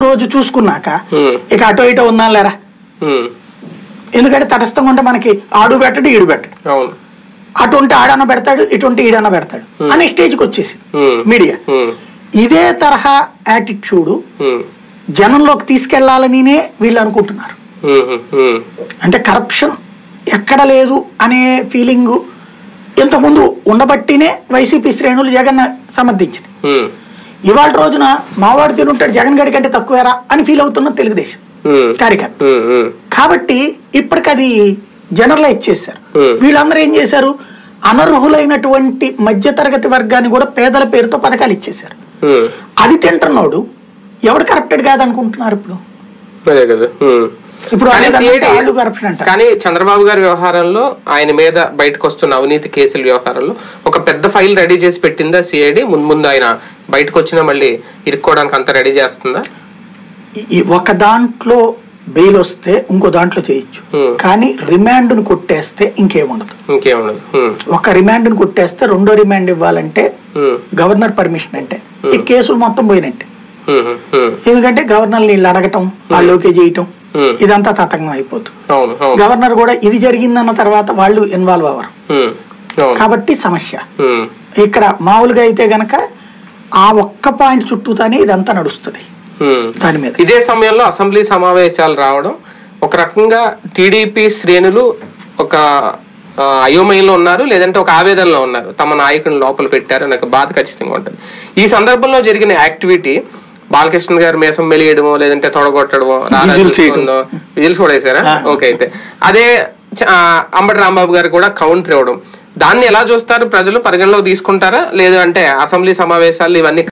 రోజు చూసుకున్నాక Hmm. ఇక అటో ఇటో ఉందా లేరా ఉమ్, ఎందుకంటే తటస్థంగా ఉంటే మనకి ఆడు పెట్టడు ఈడు పెట్టడు అవును అటు ఉంటే ఆడన్న పెడతాడు ఇటు ఉంటే ఈడన్న పెడతాడు అనే స్టేజ్కి వచ్చేసి Hmm. మీడియా ఉమ్, ఇదే తరహా యాటిట్యూడ్ ఉమ్, జనంలోకి తీసుకెళ్లాలనినే వీళ్ళు అనుకుంటున్నారు ఉమ్, ఉమ్, ఉమ్, అంటే కరప్షన్ ఎక్కడ లేదు అనే ఫీలింగ్ ఇంతకుముందు ఉండబట్టినే వైసీపీ శ్రేణులు జగన్ సమర్థించింది ఉమ్, ఇవాళ రోజున మావాడు తినుంటాడు జగన్ గడి కంటే తక్కువేరా అని ఫీల్ అవుతున్న తెలుగుదేశం ఉమ్, కార్యకర్త ఉమ్, ఉమ్, కాబట్టి ఇప్పటికది జనరలైజ్ చేశారు Hmm. వీళ్ళందరూ ఏం చేశారు అనర్హులైనటువంటి మధ్యతరగతి వర్గాన్ని కూడా పేదల పేరుతో పథకాలు ఇచ్చేశారు ఉమ్, అది తింటున్నాడు ఎవడు కరప్టెడ్ కాదనుకుంటున్నారు ఇప్పుడు అదే కదా ఉమ్. ఇప్పుడు కానీ అనేదాన్ని CID వాళ్ళు కరప్షన్ అంటారు కానీ చంద్రబాబు గారి వ్యవహారంలో ఆయన మీద బయటకు వస్తున్న అవినీతి కేసుల వ్యవహారంలో ఒక పెద్ద ఫైల్ రెడీ చేసి పెట్టిందా సిఐడి ముందు ముందు ఆయన బయటకు వచ్చినా మళ్ళీ ఇరుక్కోవడానికి అంత రెడీ చేస్తుందా ఈ ఒక దాంట్లో బెయిల్ వస్తే ఇంకో దాంట్లో చేయొచ్చు Hmm. కానీ రిమాండ్ను కొట్టేస్తే ఇంకేముండదు ఇంకేముండదు ఉమ్, ఒక రిమాండ్ను కొట్టేస్తే రెండో రిమాండ్ ఇవ్వాలంటే ఉమ్, గవర్నర్ పర్మిషన్ అంటే ఈ కేసులు మొత్తం పోయినట్టే ఉమ్, ఉమ్, ఎందుకంటే గవర్నర్ వీళ్ళు అడగటం వాళ్ళు ఓకే చేయటం Hmm. ఇదంతా తతంగం అయిపోతుంది అవును అవును గవర్నర్ కూడా ఇది జరిగిందన్న తర్వాత వాళ్ళు ఇన్వాల్వ్ అవ్వరు ఉమ్, అవును కాబట్టి సమస్య ఉమ్, ఇక్కడ మామూలుగా అయితే గనక ఆ ఒక్క పాయింట్ చుట్టూతానే ఇదంతా నడుస్తుంది ఉమ్. దాని మీద ఇదే సమయంలో అసెంబ్లీ సమావేశాలు రావడం ఒక రకంగా టీడీపీ శ్రేణులు ఒక ఆ, అయోమయంలో ఉన్నారు లేదంటే ఒక ఆవేదనలో ఉన్నారు తమ నాయకుని లోపల పెట్టారు అనే ఒక బాధ ఖచ్చితంగా ఉంటుంది ఈ సందర్భంలో జరిగిన యాక్టివిటీ బాలకృష్ణ గారు మేసం మెలియడమో లేదంటే తొడగొట్టడమో రారా విజిల్ చేయడం. చూసుకుందో విజిల్స్ కూడా వేసారా ఆ. ఓకే అయితే అదే చ- ఆ, అంబటి రాంబాబు గారు కూడా కౌంటర్ ఇవ్వడం దాన్ని ఎలా చూస్తారు ప్రజలు పరిగణలోకి తీసుకుంటారా లేదు అంటే అసెంబ్లీ సమావేశాలు ఇవన్నీ